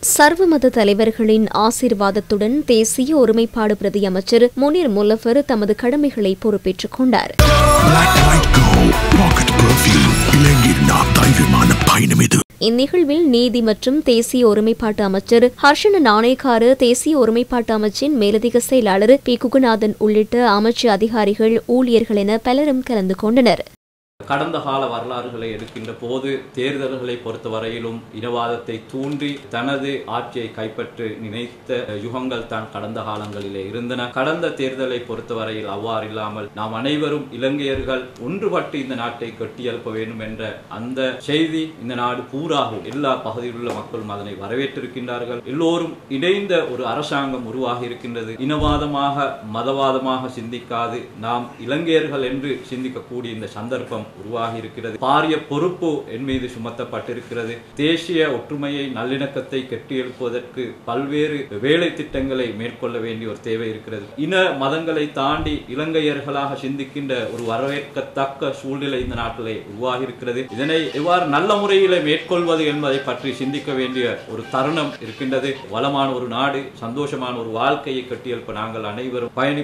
சர்வமத தலைவர்களின் ஆசீர்வாதத்துடன் தேசிய ஒருமைப்பாடு பிரதி அமைச்சர் முனீர் முல்லஃபர் தமது கடமைகளை பொறுப்பேற்றுக் கொண்டார் Black White Go Pocket Perfume இலங்கையின் தைரியமான பயணம் இது இந்நிகழ்வில் நீதி மற்றும் தேசிய ஒருமைப்பாட்டு அமைச்சர் ஹர்ஷன நாணயக்காரு தேசிய ஒருமைப்பாட்டு அமைச்சின் மேலதிக செயலாளர் பி குகுநாதன் உள்ளிட்ட அமைச்சு அதிகாரிகள் ஊழியர்கள் என பலரும் கலந்து கொண்டனர் கடந்த கால வரலாறுகளை எடுக்கின்ற போது தேர்தல்களை பொறுத்தவரையிலும் இனவாதத்தை தூண்டி தனது ஆட்சியை கைப்பற்ற நினைத்த யுகங்கள் தான் கடந்த காலங்களிலே இருந்தன கடந்த தேர்தலை பொறுத்தவரையில் அவ்வாறு இல்லாமல் நாம் அனைவரும் இலங்கையர்கள் ஒன்றுபட்டு இந்த நாட்டை கட்டியெழுப்ப வேண்டும் என்ற அந்த செய்தி இந்த நாடு பூராகும் எல்லா பகுதியில் உள்ள மக்களும் அதனை வரவேற்றிருக்கின்றார்கள் எல்லோரும் இணைந்த ஒரு அரசாங்கம் உருவாகி இருக்கின்றது இனவாதமாக மதவாதமாக சிந்திக்காது நாம் இலங்கையர்கள் என்று சிந்திக்கக்கூடிய இந்த சந்தர்ப்பம் உருவாகி இருக்கிறது பாரிய பொறுப்பு என் மீது சுமத்தப்பட்டிருக்கிறது தேசிய ஒற்றுமையை நல்லிணக்கத்தை கட்டியெழுப்புவதற்கு பல்வேறு வேலை திட்டங்களை மேற்கொள்ள வேண்டிய ஒரு தேவை இருக்கிறது இன மதங்களை தாண்டி இலங்கையர்களாக சிந்திக்கின்ற ஒரு வரவேற்கத்தக்க சூழ்நிலை இந்த நாட்டிலே உருவாகி இருக்கிறது இதனை எவ்வாறு நல்ல முறையில மேற்கொள்வது என்பதை பற்றி சிந்திக்க வேண்டிய ஒரு தருணம் இருக்கின்றது வளமான ஒரு நாடு சந்தோஷமான ஒரு வாழ்க்கையை கட்டியெழுப்ப நாங்கள் அனைவரும் பயணி